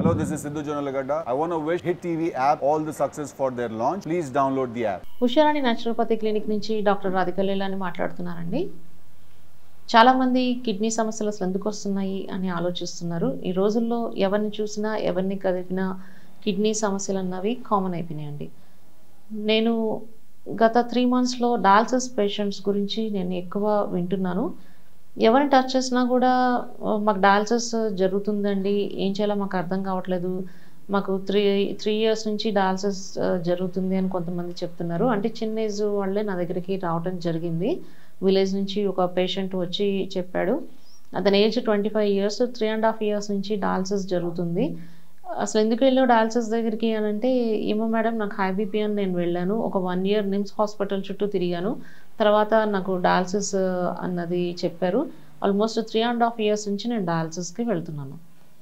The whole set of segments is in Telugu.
Hello, this is Sidhu Jonalagada. I want to wish Hit TV app all the success for their launch. Please download the app. Usharani naturopathy clinic నుంచి డాక్టర్ రాధిక లీలాని మాట్లాడుతున్నారండి చాలామంది కిడ్నీ సమస్యలు అసలు ఎందుకు వస్తున్నాయి అని ఆలోచిస్తున్నారు ఈ రోజుల్లో ఎవరిని చూసినా ఎవరిని కదిపినా కిడ్నీ సమస్యలు అన్నవి కామన్ అయిపోయినాయండి నేను గత త్రీ మంత్స్లో డాల్సస్ పేషెంట్స్ గురించి నేను ఎక్కువ వింటున్నాను ఎవరిని టచ్ చేసినా కూడా "ఓ, మాకు డయాలసిస్ జరుగుతుందండి ఏం చేయాలో మాకు అర్థం కావట్లేదు మాకు త్రీ త్రీ ఇయర్స్ నుంచి డయాలసిస్ జరుగుతుంది అని కొంతమంది చెప్తున్నారు అంటే చిన్న ఏజ్ వాళ్ళే నా దగ్గరికి రావడం జరిగింది విలేజ్ నుంచి ఒక పేషెంట్ వచ్చి చెప్పాడు అతని age twenty five years three and half years నుంచి డయాలసిస్ జరుగుతుంది అసలు ఎందుకు వెళ్ళావు డయాలసిస్ దగ్గరికి అని అంటే ఏమో మేడం నాకు హై బీపీ అని నేను వెళ్ళాను ఒక వన్ ఇయర్ నిమ్స్ హాస్పిటల్ చుట్టూ తిరిగాను తర్వాత నాకు డయాలసిస్ అన్నది చెప్పారు almost three and half years నుంచి నేను డయాలసిస్కి వెళ్తున్నాను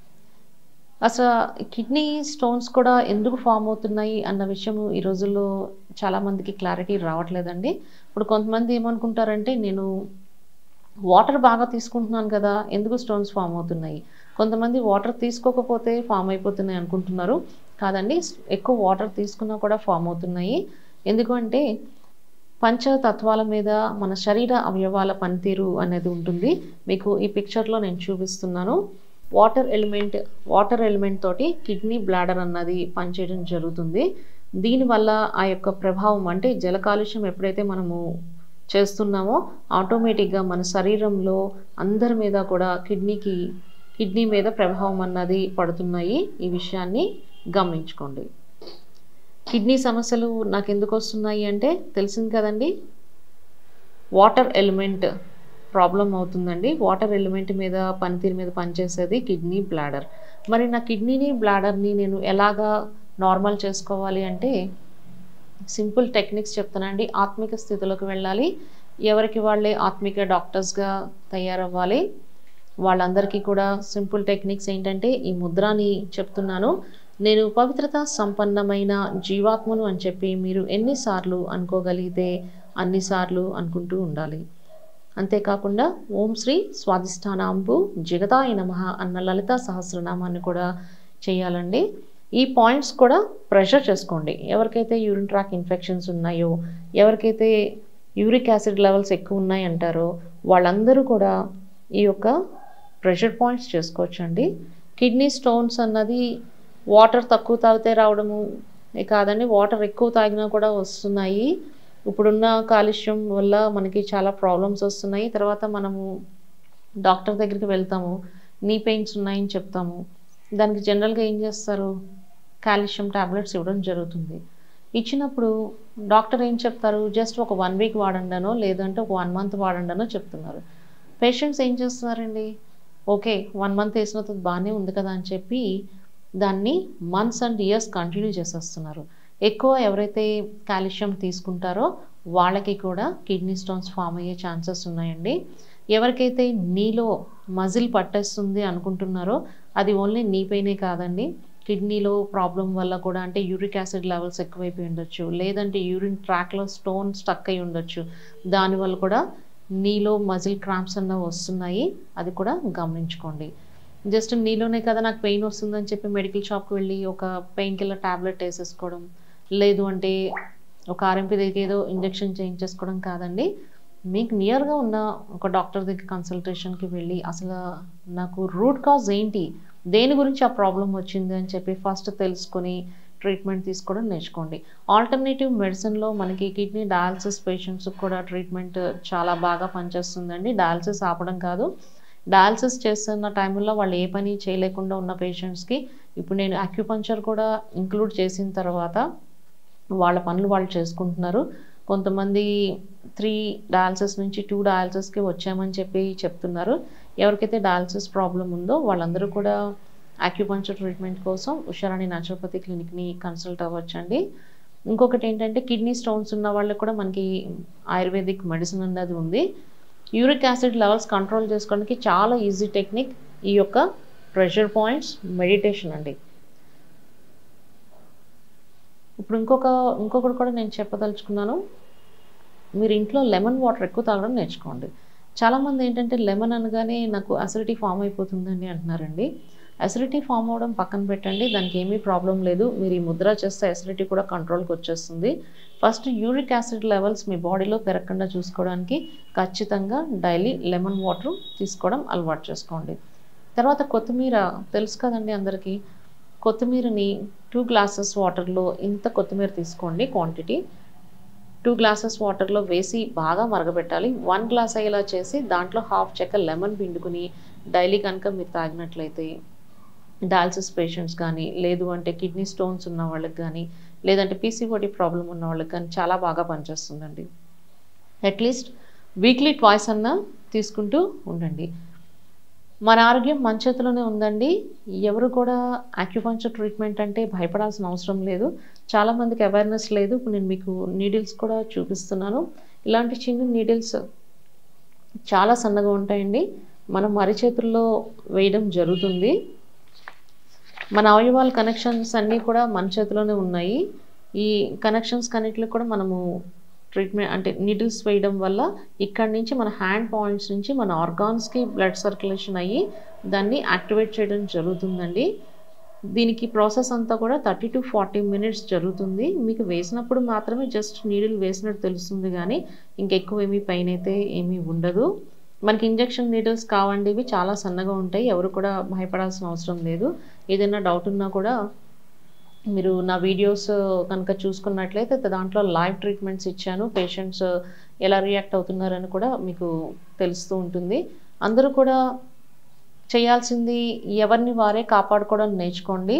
అసలు కిడ్నీ స్టోన్స్ కూడా ఎందుకు ఫామ్ అవుతున్నాయి అన్న విషయం ఈ రోజుల్లో చాలామందికి క్లారిటీ రావట్లేదండి ఇప్పుడు కొంతమంది ఏమనుకుంటారంటే నేను వాటర్ బాగా తీసుకుంటున్నాను కదా ఎందుకు స్టోన్స్ ఫామ్ అవుతున్నాయి కొంతమంది వాటర్ తీసుకోకపోతే ఫామ్ అయిపోతున్నాయి అనుకుంటున్నారు కాదండి ఎక్కువ వాటర్ తీసుకున్నా కూడా ఫామ్ అవుతున్నాయి ఎందుకంటే పంచతత్వాల మీద మన శరీర అవయవాల పనితీరు అనేది ఉంటుంది మీకు ఈ పిక్చర్లో నేను చూపిస్తున్నాను వాటర్ ఎలిమెంట్ వాటర్ ఎలిమెంట్ తోటి కిడ్నీ బ్లాడర్ అన్నది పనిచేయడం జరుగుతుంది దీనివల్ల ఆ యొక్క ప్రభావం అంటే జల కాలుష్యం ఎప్పుడైతే మనము చేస్తున్నామో ఆటోమేటిక్గా మన శరీరంలో అందరి మీద కూడా కిడ్నీకి కిడ్నీ మీద ప్రభావం అన్నది పడుతున్నాయి ఈ విషయాన్ని గమనించుకోండి కిడ్నీ సమస్యలు నాకు ఎందుకు వస్తున్నాయి అంటే తెలిసింది కదండి వాటర్ ఎలిమెంట్ ప్రాబ్లం అవుతుందండి వాటర్ ఎలిమెంట్ మీద పనితీరు మీద పనిచేసేది కిడ్నీ బ్లాడర్ మరి నా కిడ్నీని బ్లాడర్ని నేను ఎలాగా నార్మల్ చేసుకోవాలి అంటే సింపుల్ టెక్నిక్స్ చెప్తానండి ఆత్మిక స్థితిలోకి వెళ్ళాలి ఎవరికి వాళ్ళే ఆత్మిక డాక్టర్స్గా తయారవ్వాలి వాళ్ళందరికీ కూడా సింపుల్ టెక్నిక్స్ ఏంటంటే ఈ ముద్రాని చెప్తున్నాను నేను పవిత్రత సంపన్నమైన జీవాత్మను అని చెప్పి మీరు ఎన్నిసార్లు అనుకోగలిగితే అన్నిసార్లు అనుకుంటూ ఉండాలి అంతేకాకుండా ఓం శ్రీ స్వాదిష్టానాంబు జగతాయ నమ అన్న లలిత సహస్రనామాన్ని కూడా చేయాలండి ఈ పాయింట్స్ కూడా ప్రెషర్ చేసుకోండి ఎవరికైతే యూరిన్ ట్రాక్ ఇన్ఫెక్షన్స్ ఉన్నాయో ఎవరికైతే యూరిక్ యాసిడ్ లెవెల్స్ ఎక్కువ ఉన్నాయి అంటారో వాళ్ళందరూ కూడా ఈ యొక్క ప్రెషర్ పాయింట్స్ చేసుకోవచ్చండి కిడ్నీ స్టోన్స్ అన్నది వాటర్ తక్కువ తాగితే రావడము ఏ కాదండి వాటర్ ఎక్కువ తాగినా కూడా వస్తున్నాయి ఇప్పుడున్న కాలుష్యం వల్ల మనకి చాలా ప్రాబ్లమ్స్ వస్తున్నాయి తర్వాత మనము డాక్టర్ దగ్గరికి వెళ్తాము నీ పెయిన్స్ ఉన్నాయని చెప్తాము దానికి జనరల్గా ఏం చేస్తారు కాల్షియం టాబ్లెట్స్ ఇవ్వడం జరుగుతుంది ఇచ్చినప్పుడు డాక్టర్ ఏం చెప్తారు జస్ట్ ఒక వన్ వీక్ వాడండానో లేదంటే ఒక వన్ మంత్ వాడండానో చెప్తున్నారు పేషెంట్స్ ఏం చేస్తున్నారండి ఓకే వన్ మంత్ వేసిన తర్వాత బాగానే ఉంది కదా అని చెప్పి దాన్ని మంత్స్ అండ్ ఇయర్స్ కంటిన్యూ చేసేస్తున్నారు ఎక్కువ ఎవరైతే కాల్షియం తీసుకుంటారో వాళ్ళకి కూడా కిడ్నీ స్టోన్స్ ఫామ్ అయ్యే ఛాన్సెస్ ఉన్నాయండి ఎవరికైతే నీలో మజిల్ పట్టేస్తుంది అనుకుంటున్నారో అది ఓన్లీ నీ పైనే కాదండి కిడ్నీలో ప్రాబ్లం వల్ల కూడా అంటే యూరిక్ యాసిడ్ లెవెల్స్ ఎక్కువైపోయి ఉండొచ్చు లేదంటే యూరిన్ ట్రాక్లో స్టోన్ స్టక్ అయి ఉండొచ్చు దానివల్ల కూడా నీలో మజిల్ క్రాంప్స్ అన్న వస్తున్నాయి అది కూడా గమనించుకోండి జస్ట్ నీలోనే కదా నాకు పెయిన్ వస్తుందని చెప్పి మెడికల్ షాప్కి వెళ్ళి ఒక పెయిన్ కిల్లర్ ట్యాబ్లెట్ వేసేసుకోవడం లేదు అంటే ఒక ఆర్ఎంపీ దగ్గర ఏదో ఇంజెక్షన్ చేయించేసుకోవడం కాదండి మీకు నియర్గా ఉన్న ఒక డాక్టర్ దగ్గర కన్సల్టేషన్కి వెళ్ళి అసలు నాకు రూట్ కాజ్ ఏంటి దేని గురించి ఆ ప్రాబ్లం వచ్చింది అని చెప్పి ఫస్ట్ తెలుసుకొని ట్రీట్మెంట్ తీసుకోవడం నేర్చుకోండి ఆల్టర్నేటివ్ మెడిసిన్లో మనకి కిడ్నీ డయాలసిస్ పేషెంట్స్కి కూడా ట్రీట్మెంట్ చాలా బాగా పనిచేస్తుందండి డయాలసిస్ ఆపడం కాదు డయాలసిస్ చేస్తున్న టైంలో వాళ్ళు ఏ పని చేయలేకుండా ఉన్న పేషెంట్స్కి ఇప్పుడు నేను అక్యుపంచర్ కూడా ఇంక్లూడ్ చేసిన తర్వాత వాళ్ళ పనులు వాళ్ళు చేసుకుంటున్నారు కొంతమంది త్రీ డయాలసిస్ నుంచి టూ డయాలసిస్కి వచ్చామని చెప్పి చెప్తున్నారు ఎవరికైతే డయాలసిస్ ప్రాబ్లం ఉందో వాళ్ళందరూ కూడా అక్యుపంచర్ ట్రీట్మెంట్ కోసం ఉషారాణి న్యాచురోపతి క్లినిక్ని కన్సల్ట్ అవ్వచ్చండి ఇంకొకటి ఏంటంటే కిడ్నీ స్టోన్స్ ఉన్న వాళ్ళకి కూడా మనకి ఆయుర్వేదిక్ మెడిసిన్ అన్నది ఉంది యూరిక్ యాసిడ్ లెవెల్స్ కంట్రోల్ చేసుకోవడానికి చాలా ఈజీ టెక్నిక్ ఈ యొక్క ప్రెషర్ పాయింట్స్ మెడిటేషన్ అండి ఇప్పుడు ఇంకొక ఇంకొకటి కూడా నేను చెప్పదలుచుకున్నాను మీరు ఇంట్లో లెమన్ వాటర్ ఎక్కువ తాగడం నేర్చుకోండి చాలామంది ఏంటంటే లెమన్ అనగానే నాకు అసిడిటీ ఫామ్ అయిపోతుందండి అంటున్నారండి అసిడిటీ ఫామ్ అవడం పక్కన పెట్టండి దానికి ఏమీ ప్రాబ్లం లేదు మీరు ఈ ముద్ర చేస్తే అసిడిటీ కూడా కంట్రోల్కి వచ్చేస్తుంది ఫస్ట్ యూరిక్ యాసిడ్ లెవెల్స్ మీ బాడీలో పెరగకుండా చూసుకోవడానికి ఖచ్చితంగా డైలీ లెమన్ వాటర్ తీసుకోవడం అలవాటు చేసుకోండి తర్వాత కొత్తిమీర తెలుసు కదండి అందరికీ కొత్తిమీరని టూ గ్లాసెస్ వాటర్లో ఇంత కొత్తిమీర తీసుకోండి క్వాంటిటీ టూ గ్లాసెస్ వాటర్లో వేసి బాగా మరగబెట్టాలి వన్ గ్లాస్ అయ్యేలా చేసి దాంట్లో హాఫ్ చెక్క లెమన్ పిండుకుని డైలీ కనుక మీరు తాగినట్లయితే డయాలసిస్ పేషెంట్స్ కానీ లేదు అంటే కిడ్నీ స్టోన్స్ ఉన్న వాళ్ళకి కానీ లేదంటే పీసీఓడి ప్రాబ్లం ఉన్న వాళ్ళకి కానీ చాలా బాగా పనిచేస్తుందండి అట్లీస్ట్ వీక్లీ ట్వైస్ అన్నా తీసుకుంటూ ఉండండి మన ఆరోగ్యం మన చేతిలోనే ఉందండి ఎవరు కూడా ఆక్యుపంచర్ ట్రీట్మెంట్ అంటే భయపడాల్సిన అవసరం లేదు చాలామందికి అవేర్నెస్ లేదు ఇప్పుడు నేను మీకు నీడిల్స్ కూడా చూపిస్తున్నాను ఇలాంటి చిన్న నీడిల్స్ చాలా సన్నగా ఉంటాయండి మనం అరిచేతుల్లో వేయడం జరుగుతుంది మన అవయవాల కనెక్షన్స్ అన్నీ కూడా మన చేతిలోనే ఉన్నాయి ఈ కనెక్షన్స్ కన్నిటిలో కూడా మనము ట్రీట్మెంట్ అంటే నీడిల్స్ వేయడం వల్ల ఇక్కడి నుంచి మన హ్యాండ్ పాయింట్స్ నుంచి మన ఆర్గాన్స్కి బ్లడ్ సర్క్యులేషన్ అయ్యి దాన్ని యాక్టివేట్ చేయడం జరుగుతుందండి దీనికి ప్రాసెస్ అంతా కూడా థర్టీ టు ఫార్టీ మినిట్స్ జరుగుతుంది మీకు వేసినప్పుడు మాత్రమే జస్ట్ నీడిల్ వేసినట్టు తెలుస్తుంది కానీ ఇంకెక్కువ ఏమీ పెయిన్ అయితే ఏమీ ఉండదు మనకి ఇంజెక్షన్ నీడిల్స్ కావండి ఇవి చాలా సన్నగా ఉంటాయి ఎవరు కూడా భయపడాల్సిన అవసరం లేదు ఏదైనా డౌట్ ఉన్నా కూడా మీరు నా వీడియోస్ కనుక చూసుకున్నట్లయితే దాంట్లో లైవ్ ట్రీట్మెంట్స్ ఇచ్చాను పేషెంట్స్ ఎలా రియాక్ట్ అవుతున్నారని కూడా మీకు తెలుస్తూ ఉంటుంది అందరూ కూడా చేయాల్సింది ఎవరిని వారే కాపాడుకోవడం నేర్చుకోండి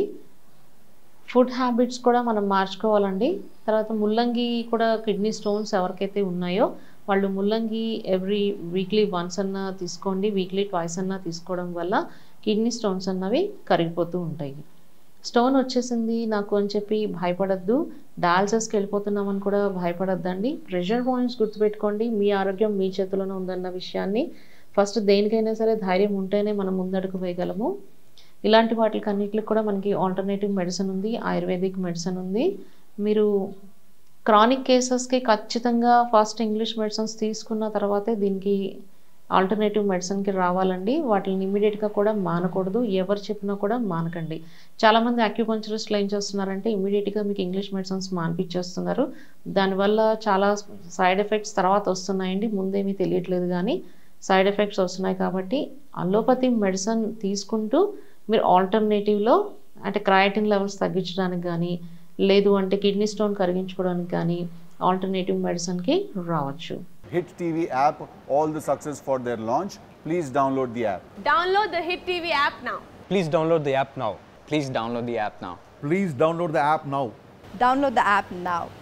ఫుడ్ హ్యాబిట్స్ కూడా మనం మార్చుకోవాలండి తర్వాత ముల్లంగి కూడా కిడ్నీ స్టోన్స్ ఎవరికైతే ఉన్నాయో వాళ్ళు ముల్లంగి ఎవ్రీ వీక్లీ వన్స్ అన్నా తీసుకోండి వీక్లీ ట్వైస్ అన్నా తీసుకోవడం వల్ల కిడ్నీ స్టోన్స్ అన్నవి కరిగిపోతూ ఉంటాయి స్టోన్ వచ్చేసింది నాకు అని చెప్పి భయపడద్దు డయాలసిస్కి వెళ్ళిపోతున్నామని కూడా భయపడద్దండి ప్రెషర్ పాయింట్స్ గుర్తుపెట్టుకోండి మీ ఆరోగ్యం మీ చేతిలోనే ఉందన్న విషయాన్ని ఫస్ట్ దేనికైనా సరే ధైర్యం ఉంటేనే మనం ముందడుగు వేయగలము ఇలాంటి వాటికి అన్నిటికి కూడా మనకి ఆల్టర్నేటివ్ మెడిసిన్ ఉంది ఆయుర్వేదిక్ మెడిసిన్ ఉంది మీరు క్రానిక్ కేసెస్కి ఖచ్చితంగా ఫస్ట్ ఇంగ్లీష్ మెడిసిన్స్ తీసుకున్న తర్వాతే దీనికి ఆల్టర్నేటివ్ మెడిసిన్కి రావాలండి వాటిని ఇమీడియట్గా కూడా మానకూడదు ఎవరు చెప్పినా కూడా మానకండి చాలామంది అక్యుపంచరిస్టులు ఏం చేస్తున్నారంటే ఇమీడియట్గా మీకు ఇంగ్లీష్ మెడిసిన్స్ మానిపించేస్తున్నారు దానివల్ల చాలా సైడ్ ఎఫెక్ట్స్ తర్వాత వస్తున్నాయండి ముందేమీ తెలియట్లేదు కానీ సైడ్ ఎఫెక్ట్స్ వస్తున్నాయి కాబట్టి అలోపతి మెడిసిన్ తీసుకుంటూ మీరు ఆల్టర్నేటివ్లో అంటే క్రయాటిన్ లెవెల్స్ తగ్గించడానికి కానీ లేదు అంటే కిడ్నీ స్టోన్ కరిగించుకోవడానికి కానీ ఆల్టర్నేటివ్ మెడిసిన్కి రావచ్చు Hit TV app, all the success for their launch. Please download the app. Download the Hit TV app now. Please download the app now. Please download the app now. Please download the app now. Download the app now.